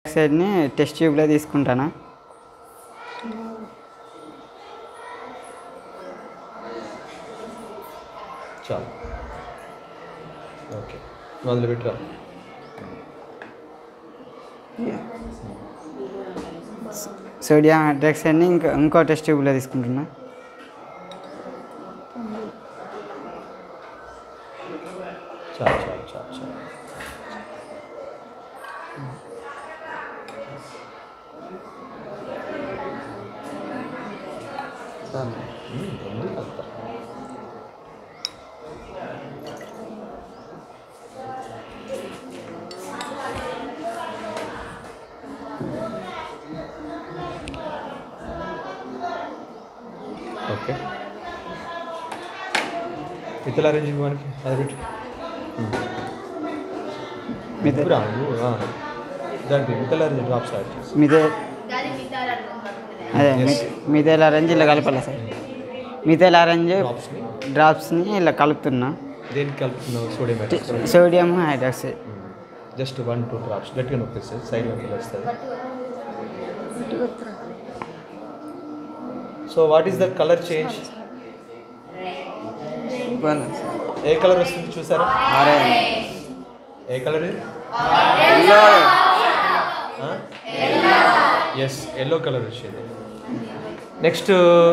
సైడ్ని test ట్యూబ్లో తీసుకుంటాను చాలు ఓకే మొదలు పెట్టరా సోడియం హైడ్రాక్సైడ్ని ఇంకో ఇంకో టెస్ట్ ట్యూబ్లో తీసుకుంటున్నా చాలు చాలు చాలు చాలు మ్మ్, ఎందుకు అంత? ఓకే ఇతల అరేంజ్ మనకి అది పెట్టి మిగతా ఇప్పుడు నువ్వు దానికి ఇతల అరేంజ్ డ్రాప్ స్టార్ట్ చేసి మిగతా దాని మిగతా అనుకుంటున్నాను అదే మిథైల్ ఆరెంజ్ ఇలా కలపాలి సార్ మిథైల్ ఆరెంజ్ డ్రాప్స్ని డ్రాప్స్ని ఇలా కలుపుతున్నా దేనికి కలుపుతున్నావు sodium hydroxide sodium hydroxide just one two drops గట్టిగా నొప్పిస్తుంది సైడ్ లోకి వస్తుంది so what is the colour change ఏ కలర్ వస్తుంది చూసారా ఏ కలర్ ఎస్ ఎల్లో కలర్ వచ్చేది నెక్స్ట్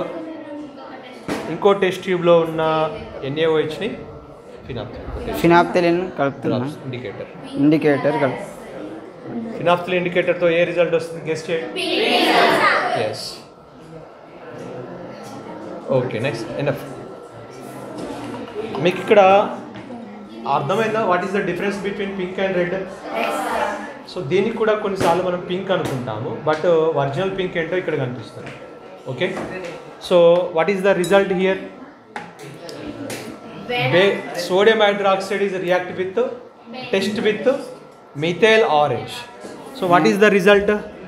ఇంకో టెస్ట్ ట్యూబ్లో ఉన్న ఎన్ఏఓహెచ్ని ఫినాప్ ఫినాప్తలిన్ కలుపుతున్నా డ్రాప్స్ ఇండికేటర్ ఇండికేటర్ కలుపు ఫినాప్తల్ ఇండికేటర్తో ఏ రిజల్ట్ వస్తుంది గెస్ట్ చేయండి ఎస్ ఓకే నెక్స్ట్ ఎనఫ్ మీకు ఇక్కడ అర్థమైందా what is the difference between pink and red so దీనికి కూడా కొన్నిసార్లు మనం పింక్ అనుకుంటాము బట్ ఒరిజినల్ పింక్ ఏంటో ఇక్కడ కనిపిస్తుంది okay so what is the result here by sodium hydroxide is react with test with methyl orange so what is the result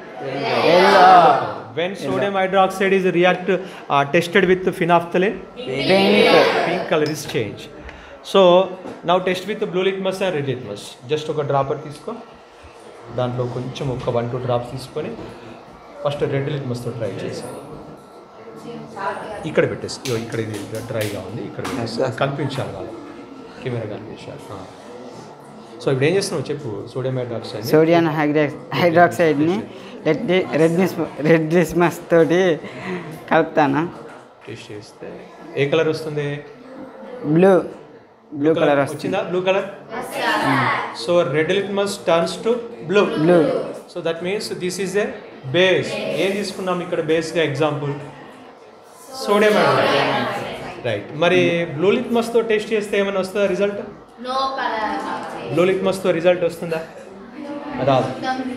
when sodium hydroxide is react uh, tested with phenolphthalein pink pink color is change so now test with blue litmus and red litmus just ఒక dropper తీసుకో దాంట్లో కొంచెం ఒక one two drops తీసుకొని first red లిట్మస్తో try చేసి ఇక్కడ పెట్టేసి ఇగో ఇక్కడ ఇది డ్రైగా ఉంది ఇక్కడ పెట్టేసి కనిపించాలి వాళ్ళు కెమెరా కనిపించాలి సో ఇప్పుడు ఏం చేస్తున్నావు చెప్పు సోడియం హైడ్రాక్సైడ్ సోడియం హైడ్రాక్స్ హైడ్రాక్సైడ్ని రెడ్ రెడ్నిస్ రెడ్ రిస్మస్ తోటి కలుపుతానా టేస్ట్ చేస్తే ఏ కలర్ వస్తుంది బ్లూ బ్లూ కలర్ వస్తుంది వచ్చిందా blue colour so red litmus turns to blue blue so that means this is a base ఏం తీసుకున్నాం ఇక్కడ బేస్గా ఎగ్జాంపుల్ సోడియం రైట్ మరి బ్లూ లిట్మస్తో టెస్ట్ చేస్తే ఏమైనా వస్తుందా రిజల్ట్ నో కలర్ బ్లూ లిట్మస్తో రిజల్ట్ వస్తుందా రాదు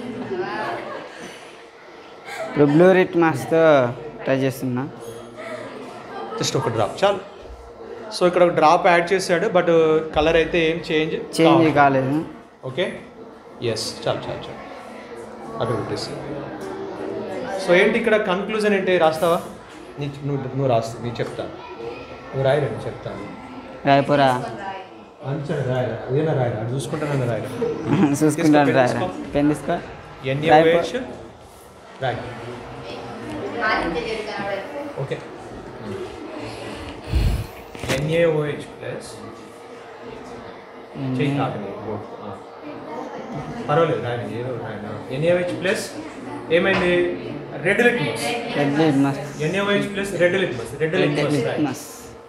ఇప్పుడు బ్లూ రిట్మస్తో ట్రై చేస్తున్నా జస్ట్ ఒక డ్రాప్ చాలు సో ఇక్కడ ఒక డ్రాప్ యాడ్ చేశాడు బట్ కలర్ అయితే ఏం చేంజ్ చేంజ్ కాలేదు ఓకే ఎస్ చాలు చాలు చాలు అక్కడ పెట్టేసి సో ఏంటి ఇక్కడ కన్క్లూజన్ ఏంటి రాస్తావా నీ నువ్వు నువ్వు రాస్తా నీ చెప్తాను నువ్వు రాయరా నేను చెప్తాను రాయపురా అంచనా రాయరా ఏదైనా రాయరా అది చూసుకుంటానని రాయరా చూసుకుంటాను తీసుకో, రాయరా తీసుకో. పెన్ తీసుకో ఎన్ఏఓహెచ్ రాయ్ ఆదిత్య గారు కనబడదు ఓకే ఎన్ఏఓహెచ్ ప్లస్ చెయ్యి తాకండి బోర్డు. ఆ. పర్వాలేదు రాయండి ఏదో రాయండి ఎన్ఏఓహెచ్ ప్లస్ ఏమైంది red litmus red litmus NaOH plus red litmus red red litmus litmus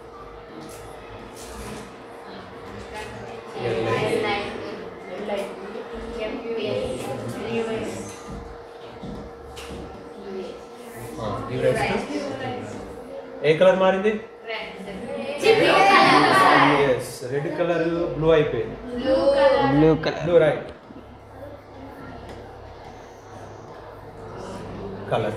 ఏ కలర్ మారింది ఎస్ రెడ్ కలర్ బ్లూ అయిపోయింది blue colour blue right colour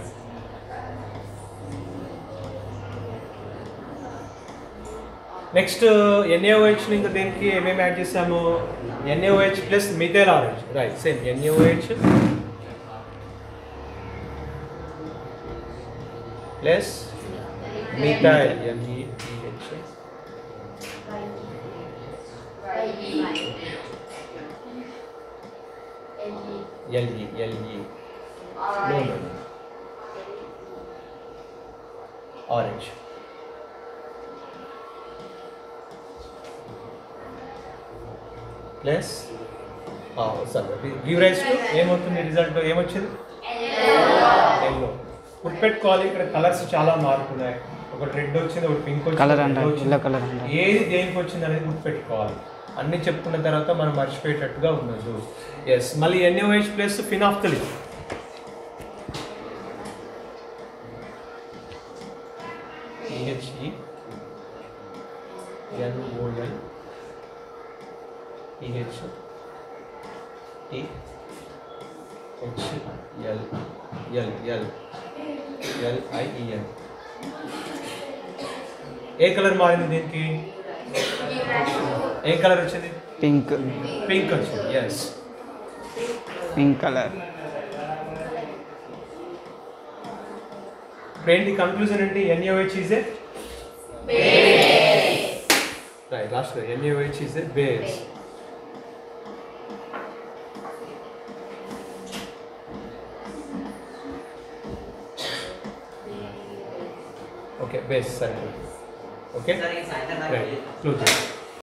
next NaOH ఇంకా దేనికి ఏమేమి యాడ్ చేసాము NaOH plus methyl orange right same NaOH plus methyl MEH LE LE No, no, no. Orange. Plus సరే give rise to ఏమవుతుంది result ఏమొచ్చింది yellow గుర్తుపెట్టుకోవాలి ఇక్కడ కలర్స్ చాలా మారుతున్నాయి ఒక రెడ్ వచ్చింది ఒక పింక్ వచ్చింది కలర్ ఒక అంటారు yellow వచ్చింది. ఎల్లో కలర్ అంటారు ఏది దేనికి వచ్చింది అనేది గుర్తుపెట్టుకోవాలి అన్ని చెప్పుకున్న తర్వాత మనం మర్చిపోయేటట్టుగా ఉండదు ఎస్ మళ్ళీ NOH plus phenolphthalein PHE NOL PH T H L L L LIEN ఏ కలర్ మారింది దీనికి ఏ కలర్ వచ్చింది పింక్ పింక్ వచ్చింది ఎస్ పింక్ కలర్ ఇప్పుడు ఏంటి కన్క్లూజన్ ఏంటి NaH is a right last NaH is a base okay base సరే ఓకే రైట్ క్లోజ్